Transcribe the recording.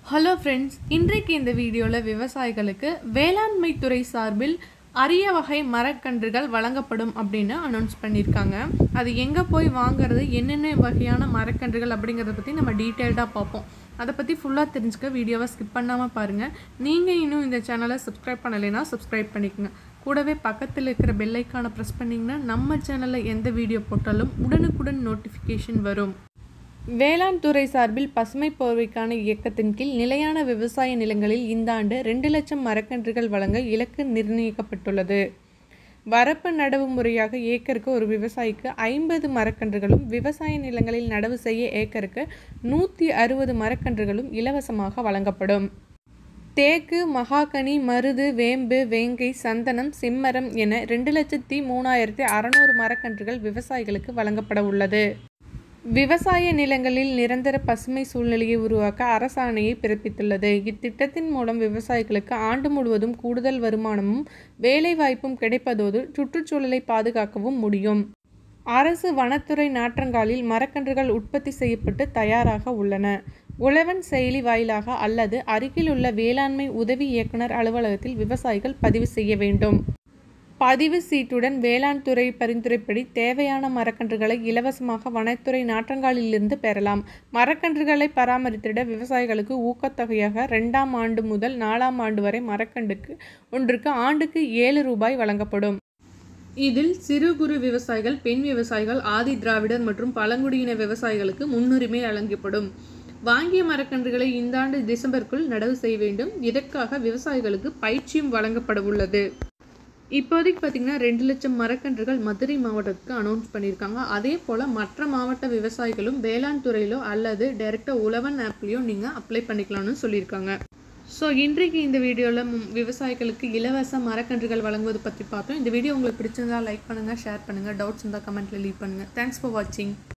hello friends இன்றைக்கு இந்த வீடியோவில் விவசாயிகளுக்கு வேளாண்மை துறை சார்பில் அரிய வகை மரக்கன்றுகள் வழங்கப்படும் அப்படின்னு அனௌன்ஸ் பண்ணியிருக்காங்க அது எங்கே போய் வாங்குறது என்னென்ன வகையான மரக்கன்றுகள் அப்படிங்கிறத பற்றி நம்ம டீட்டெயில்டாக பார்ப்போம் அதை பற்றி ஃபுல்லாக தெரிஞ்சுக்க வீடியோவை ஸ்கிப் பண்ணாமல் பாருங்கள் நீங்கள் இன்னும் இந்த சேனலை சப்ஸ்கிரைப் பண்ணலைன்னா சப்ஸ்கிரைப் பண்ணிக்கோங்க கூடவே பக்கத்தில் இருக்கிற பெல்லைக்கானை ப்ரெஸ் பண்ணிங்கன்னா நம்ம சேனலில் எந்த வீடியோ போட்டாலும் உடனுக்குடன் நோட்டிஃபிகேஷன் வரும் வேளாண் துறை சார்பில் பசுமை போர்வைக்கான இயக்கத்தின் கீழ் நிலையான விவசாய நிலங்களில் இந்த ஆண்டு ரெண்டு லட்சம் மரக்கன்றுகள் வழங்க இலக்கு நிர்ணயிக்கப்பட்டுள்ளது வரப்பு நடவு முறையாக ஏக்கருக்கு ஒரு விவசாயிக்கு ஐம்பது மரக்கன்றுகளும் விவசாய நிலங்களில் நடவு செய்ய ஏக்கருக்கு நூற்றி அறுபது மரக்கன்றுகளும் இலவசமாக வழங்கப்படும் தேக்கு மகாகனி மருது வேம்பு வேங்கை சந்தனம் சிம்மரம் என ரெண்டு லட்சத்தி மூணாயிரத்தி அறநூறு மரக்கன்றுகள் விவசாயிகளுக்கு வழங்கப்பட உள்ளது விவசாய நிலங்களில் நிரந்தர பசுமை சூழ்நிலையை உருவாக்க அரசாணையை பிறப்பித்துள்ளது இத்திட்டத்தின் மூலம் விவசாயிகளுக்கு ஆண்டு முழுவதும் கூடுதல் வருமானமும் வேலைவாய்ப்பும் கிடைப்பதோடு சுற்றுச்சூழலை பாதுகாக்கவும் முடியும் அரசு வனத்துறை நாற்றங்காலில் மரக்கன்றுகள் உற்பத்தி செய்யப்பட்டு தயாராக உள்ளன உழவன் செயலி வாயிலாக அல்லது அருகிலுள்ள வேளாண்மை உதவி இயக்குனர் அலுவலகத்தில் விவசாயிகள் பதிவு செய்ய வேண்டும் பதிவு சீட்டுடன் வேளாண் துறை பரிந்துரைப்படி தேவையான மரக்கன்றுகளை இலவசமாக வனத்துறை நாற்றங்காலிலிருந்து பெறலாம் மரக்கன்றுகளை பராமரித்திட விவசாயிகளுக்கு ஊக்கத்தொகையாக ரெண்டாம் ஆண்டு முதல் நாலாம் ஆண்டு வரை மரக்கன்றுக்கு ஒன்றுக்கு ஆண்டுக்கு ஏழு ரூபாய் வழங்கப்படும் இதில் சிறு குறு விவசாயிகள் பெண் விவசாயிகள் ஆதி திராவிடர் மற்றும் பழங்குடியின விவசாயிகளுக்கு முன்னுரிமை வழங்கப்படும் வாங்கிய மரக்கன்றுகளை இந்த ஆண்டு டிசம்பருக்குள் நடவு செய்ய வேண்டும் இதற்காக விவசாயிகளுக்கு பயிற்சியும் வழங்கப்பட உள்ளது இப்போதைக்கு பார்த்தீங்கன்னா ரெண்டு லட்சம் மரக்கன்றுகள் மதுரை மாவட்டத்துக்கு அனௌன்ஸ் பண்ணியிருக்காங்க அதே போல் மற்ற மாவட்ட விவசாயிகளும் வேளாண் துறையிலோ அல்லது டைரெக்டாக உழவன் ஆப்லேயோ நீங்கள் அப்ளை பண்ணிக்கலாம்னு சொல்லியிருக்காங்க ஸோ இன்றைக்கு இந்த வீடியோவில் விவசாயிகளுக்கு இலவச மரக்கன்றுகள் வழங்குவது பற்றி பார்த்தோம் இந்த வீடியோ உங்களுக்கு பிடிச்சிருந்தா லைக் பண்ணுங்கள் ஷேர் பண்ணுங்கள் டவுட்ஸ் இருந்தால் கமெண்ட்டில் லீவ் பண்ணுங்கள் தேங்க்ஸ் ஃபார் வாட்சிங்